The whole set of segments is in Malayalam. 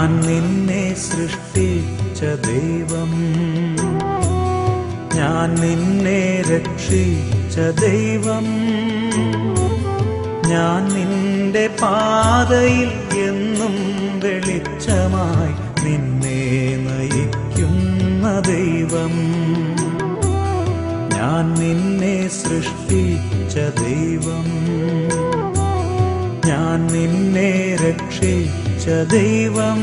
ഞാൻ നിന്നെ സൃഷ്ടിച്ച ദൈവം ഞാൻ നിന്നെ രക്ഷിച്ച ദൈവം ഞാൻ നിന്റെ പാതയിൽ എന്നും വെളിച്ചമായി നിന്നെ നയിക്കുന്ന ദൈവം ഞാൻ നിന്നെ സൃഷ്ടിച്ച ദൈവം ഞാൻ നിന്നെ രക്ഷിച്ച ദൈവം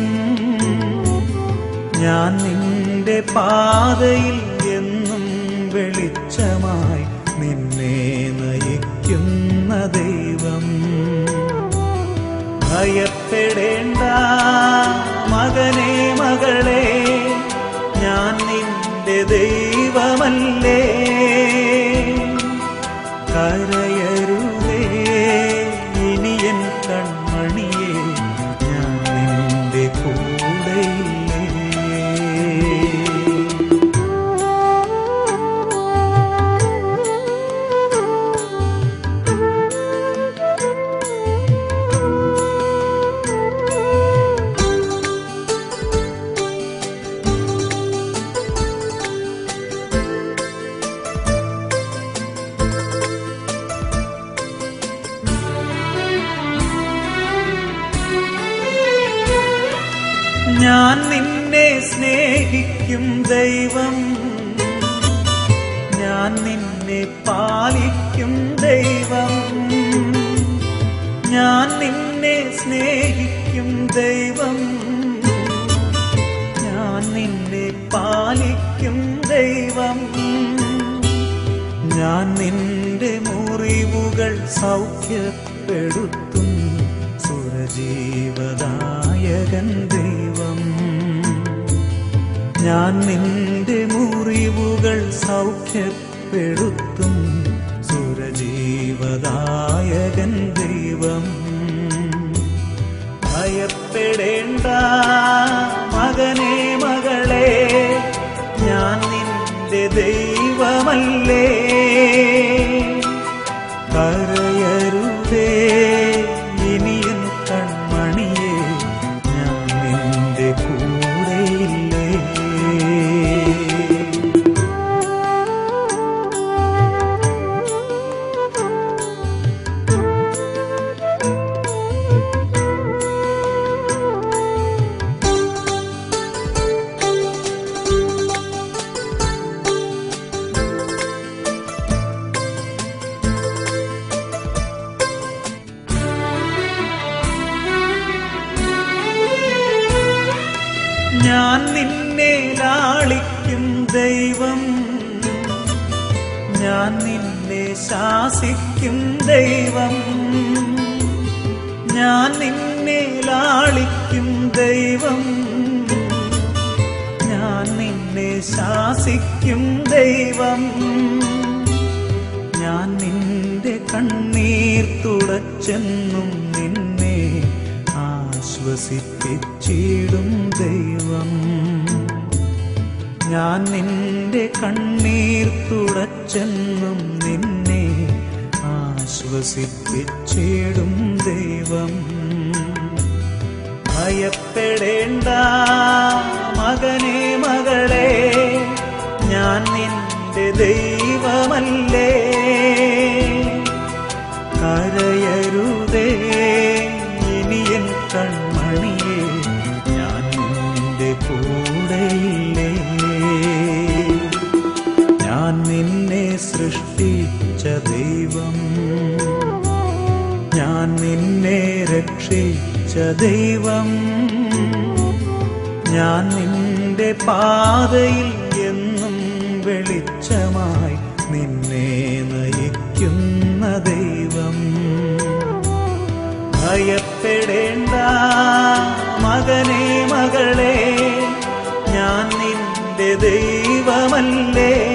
ഞാൻ നിന്റെ പാതയിൽ എന്നും വെളിച്ചമായി നിന്നെ നയിക്കുന്ന ദൈവം ഭയപ്പെടേണ്ട മകനെ മകളെ ഞാൻ നിന്റെ ദൈവമല്ലേ കരയരുതേ ഇനിയൻ കൺമണിയെ ഞാൻ നിന്റെ കൂടെയില്ലേ ഞാൻ നിന്നെ സ്നേഹിക്കും ദൈവം ഞാൻ നിന്നെ പാലിക്കും ദൈവം ഞാൻ നിന്നെ സ്നേഹിക്കും ദൈവം ഞാൻ നിന്നെ പാലിക്കും ദൈവം ഞാൻ നിന്റെ മുറിവുകൾ സൗഖ്യപ്പെടുത്തും സുരജീവദായകൻ ദൈവം ഞാൻ നിന്റെ മുറിവുകൾ സൗഖ്യപ്പെടുത്തും സുരജീവദായകൻ ദൈവം ഭയപ്പെടേണ്ട മകനെ മകളെ ഞാൻ നിന്റെ ദൈവമല്ലേ കരയരുതേ ഇനിയൻ കൺമണിയെ ഞാൻ നിന്റെ കൂടെയില്ലേ ഞാൻ നിന്നെ ലാളിക്കും ദൈവം ഞാൻ നിന്നെ ശാസിക്കും ദൈവം ഞാൻ നിന്നെ ലാളിക്കും ദൈവം ഞാൻ നിന്നെ ശാസിക്കും ദൈവം ഞാൻ നിന്റെ കണ്ണീർ തുടച്ചെന്നും നിന്നെ ആശ്വസിപ്പിച്ചിടും ദൈവം ഞാൻ നിന്റെ കണ്ണീർ തുടച്ചെന്നും നിന്നെ ആശ്വസിപ്പിച്ചിടും ദൈവം ഭയപ്പെടേണ്ട മകനെ മകളെ ഞാൻ നിന്റെ ദൈവമല്ലേ കരയരുതേ ഇനിയൻ കൺമണിയെ ഞാൻ നിന്റെ കൂടെയില്ലേ ഞാൻ നിന്നെ സൃഷ്ടിച്ച ദൈവം ഞാൻ നിന്നെ രക്ഷിച്ച ദൈവം ഞാൻ നിന്റെ പാതയിൽ എന്നും വെളിച്ചമായി നിന്നെ നയിക്കുന്ന ദൈവം ഭയപ്പെടേണ്ട മകനെ മകളെ ഞാൻ നിന്റെ ദൈവമല്ലേ